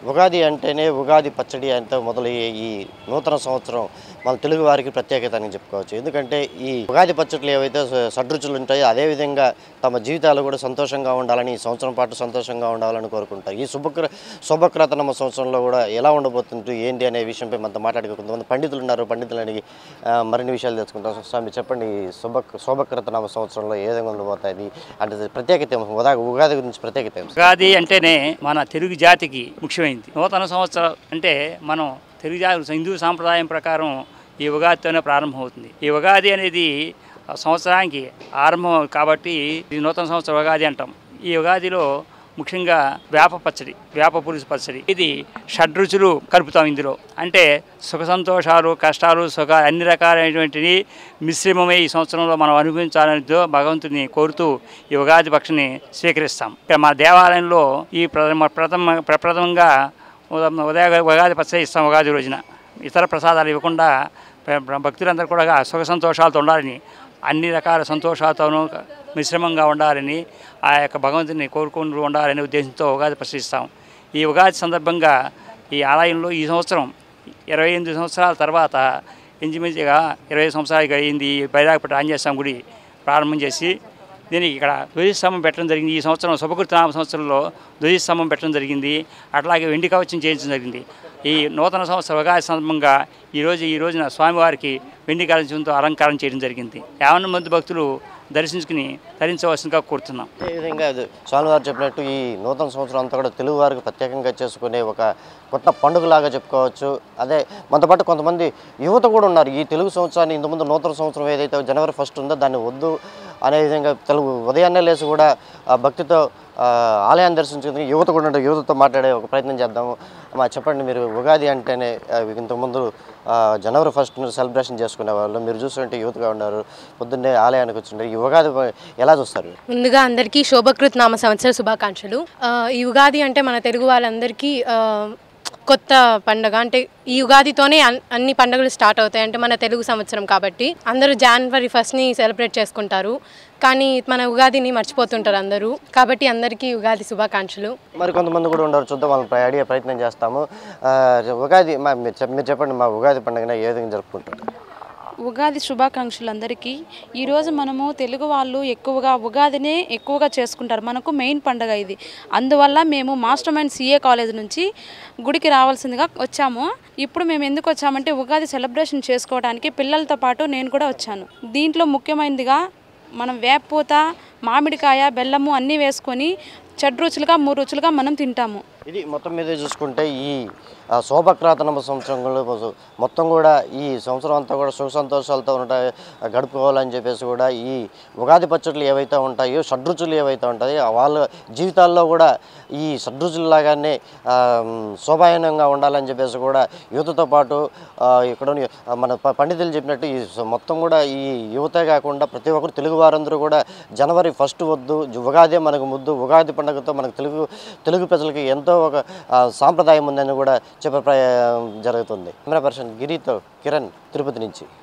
ఉగాది అంటేనే ఉగాది పచ్చడి అంతా మొదలయ్యే ఈ నూతన సంవత్సరం మన తెలుగు వారికి ప్రత్యేకత అని చెప్పుకోవచ్చు ఎందుకంటే ఈ ఉగాది పచ్చట్లు ఏవైతే స- షడ్రుచులు ఉంటాయో అదేవిధంగా తమ జీవితాలు కూడా సంతోషంగా ఉండాలని ఈ సంవత్సరం పాటు సంతోషంగా ఉండాలని కోరుకుంటారు ఈ శుభక్ర శుభక్రతనమ సంవత్సరంలో కూడా ఎలా ఉండబోతుంటుంది ఏంటి అనే విషయంపై మనతో మాట్లాడుకో కొంతమంది పండితులు ఉన్నారు పండితులు అడిగి ఆ, మరిన్ని విషయాలు తెలుసుకుంటాం స్వామి చెప్పండి ఈ శుభ శుభక్రతనామ సంవత్సరంలో ఏ విధంగా ఉండబోతాయి అంటే ప్రత్యేకత ఏమో ఉదా ఉగాది గురించి ప్రత్యేకత ఏమో ఉగాది అంటేనే మన తెలుగు జాతికి ముఖ్యమైనది నూతన సంవత్సరం అంటే మనం తెలుగు జాతి హిందూ సాంప్రదాయం ప్రకారం ఈ ఉగాదితోనే ప్రారంభమవుతుంది ఈ ఉగాది అనేది ఆ సంవత్సరానికి ఆరంభం కాబట్టి ఇది నూతన సంవత్సరం ఉగాది అంటాం ఈ ఉగాదిలో ముఖ్యంగా వేప పచ్చడి వేప పులుసు పచ్చడి ఇది షడ్రుచులు కలుపుతాం ఇందులో అంటే సుఖ సంతోషాలు కష్టాలు సుఖ అన్ని రకాలైనటువంటి మిశ్రమమే ఈ సంవత్సరంలో మనం అనుభవించాలనితో భగవంతుని కోరుతూ ఈ ఉగాది పక్షిని స్వీకరిస్తాం ఇక్కడ మా దేవాలయంలో ఈ ప్రథమ ప్రథమ ప్రప్రథమంగా ఉద- ఉదయ ఉగాది పచ్చడి ఇస్తాం ఉగాది రోజున ఇతర ప్రసాదాలు ఇవ్వకుండా ప్ర- ప్ర- భక్తులందరూ కూడా సుఖ సంతోషాలతో ఉండాలని అన్ని రకాల సంతోషాలతోనూ మిశ్రమంగా ఉండాలని ఆ యొక్క భగవంతుని కోరుకుంటూ ఉండాలనే ఉద్దేశంతో ఉగాది ప్రశ్నిస్తాం ఈ ఉగాది సందర్భంగా ఈ ఆలయంలో ఈ సంవత్సరం ఇరవై ఎనిమిది సంవత్సరాల తర్వాత ఇంచుమించుగా ఇరవై సంవత్సరాలకి అయింది బైరాగపట్ట ఆంజనేయ స్వామి గుడి ప్రారంభం చేసి దీనికి ఇక్కడ ధ్వజస్తంభం పెట్టడం జరిగింది ఈ సంవత్సరం శుభకృతనామ సంవత్సరంలో ధ్వజస్తంభం పెట్టడం జరిగింది అట్లాగే వెండి కవచం చేయించడం జరిగింది ఈ నూతన సంవత్సర ఉగాది సందర్భంగా ఈరోజు ఈ రోజున స్వామివారికి వెండి కవచంతో అలంకారం చేయడం జరిగింది యావన మంది భక్తులు దర్శించుకుని ధరించవలసిందిగా కోరుతున్నాం అదేవిధంగా ఇది స్వామివారు చెప్పినట్టు ఈ నూతన సంవత్సరం అంతా కూడా తెలుగు వారికి ప్రత్యేకంగా చేసుకునే ఒక కొత్త పండుగలాగా చెప్పుకోవచ్చు అదే మనతో పాటు కొంతమంది యువత కూడా ఉన్నారు ఈ తెలుగు సంవత్సరాన్ని ఇంతకుముందు నూతన సంవత్సరం ఏదైతే జనవరి ఫస్ట్ ఉందో దాన్ని వద్దు అనే విధంగా తెలుగు ఉదయాన్నే లేచి కూడా ఆ భక్తితో ఆ, ఆలయాన్ని దర్శించుకుని యువత కూడా ఉన్నారు. యువతతో మాట్లాడే ఒక ప్రయత్నం చేద్దాము మా చెప్పండి మీరు ఉగాది అంటేనే ఆ, ఇంతకుముందు ఆ, జనవరి ఫస్ట్ సెలబ్రేషన్ చేసుకునే వాళ్ళు మీరు చూస్తుంటే యువతగా ఉన్నారు పొద్దున్నే ఆలయానికి వచ్చిండ్రు ఈ ఉగాది ఎలా చూస్తారు ముందుగా అందరికీ శోభకృత్ నామ సంవత్సర శుభాకాంక్షలు ఆ, ఈ ఉగాది అంటే మన తెలుగు వాళ్ళందరికీ ఆ, కొత్త పండగ అంటే ఈ ఉగాదితోనే అన్- అన్ని పండుగలు స్టార్ట్ అవుతాయి అంటే మన తెలుగు సంవత్సరం కాబట్టి అందరూ జనవరి ఫస్ట్ని సెలబ్రేట్ చేసుకుంటారు కానీ మన ఉగాదిని మర్చిపోతుంటారు అందరూ కాబట్టి అందరికీ ఉగాది శుభాకాంక్షలు మరి కొంతమంది కూడా ఉండరు చూద్దాం వాళ్ళని ప్ర- అడిగే ప్రయత్నం చేస్తాము ఆ, ఉగాది మా మీరు చెప్- మీరు చెప్పండి మా ఉగాది పండుగన ఏ విధంగా జరుపుకుంటారు ఉగాది శుభాకాంక్షలు అందరికీ ఈరోజు మనము తెలుగు వాళ్ళు ఎక్కువగా ఉగాదినే ఎక్కువగా చేసుకుంటారు మనకు మెయిన్ పండగ ఇది అందువల్ల మేము మాస్టర్ మైండ్ సిఏ కాలేజ్ నుంచి గుడికి రావాల్సిందిగా వచ్చాము ఇప్పుడు మేము ఎందుకు వచ్చామంటే ఉగాది సెలబ్రేషన్ చేసుకోవడానికి పిల్లలతో పాటు నేను కూడా వచ్చాను దీంట్లో ముఖ్యమైనదిగా మనం వేపపూత మామిడికాయ బెల్లము అన్నీ వేసుకొని చెడు రుచులుగా మూడు రుచులుగా మనం తింటాము ఇది మొత్తం మీద చూసుకుంటే ఈ ఆ, శోభక్రాతనమ సంవత్సరంలో మొత్తం కూడా ఈ సంవత్సరం అంతా కూడా సుఖ సంతోషాలతో ఉంటాయి గడుపుకోవాలని చెప్పేసి కూడా ఈ ఉగాది పచ్చట్లు ఏవైతే ఉంటాయో షడ్రుచులు ఏవైతే ఉంటాయో ఆ వాళ్ళ జీవితాల్లో కూడా ఈ షడ్రుచులు లాగానే ఆ, మ్, శోభాయనంగా ఉండాలని చెప్పేసి కూడా యువతతో పాటు ఆ, ఇక్కడ ఉన్న, ఆ, మన ప- పండితులు చెప్పినట్టు ఈ స- మొత్తం కూడా ఈ యువతే కాకుండా ప్రతి ఒక్కరు తెలుగు వారందరూ కూడా జనవరి ఫస్ట్ వద్దు ఉగాదే మనకు ముద్దు ఉగాది పండుగతో మనకు తెలుగు తెలుగు ప్రజలకి ఎంతో ఒక ఆ, సాంప్రదాయం ఉందని కూడా చెప్పే ప్ర- జరుగుతుంది కెమెరా పర్సన్ గిరితో కిరణ్ తిరుపతి నుంచి